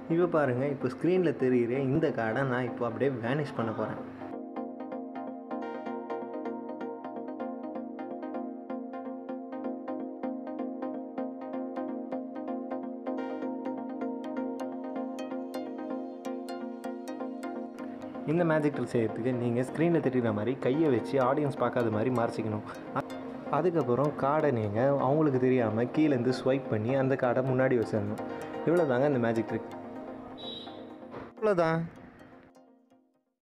இப்போ பாருங்கள் இப்போ ஸ்க்ரீனில் தெரிகிற இந்த கார்டை நான் இப்போ அப்படியே வேனிஷ் பண்ண போகிறேன் இந்த மேஜிக் ட்ரிக் செய்யறதுக்கு நீங்கள் ஸ்க்ரீனில் தெரிகிற மாதிரி கையை வச்சு ஆடியன்ஸ் பார்க்காத மாதிரி மறைச்சிக்கணும் அ- அதுக்கப்புறம் கார்டை நீங்கள் அவங்களுக்கு தெரியாமல் கீழேருந்து ஸ்வைப் பண்ணி அந்த கார்டை முன்னாடி வச்சிடணும் இவ்வளோ தாங்க இந்த மேஜிக் ட்ரிக் இவ்வளோதான்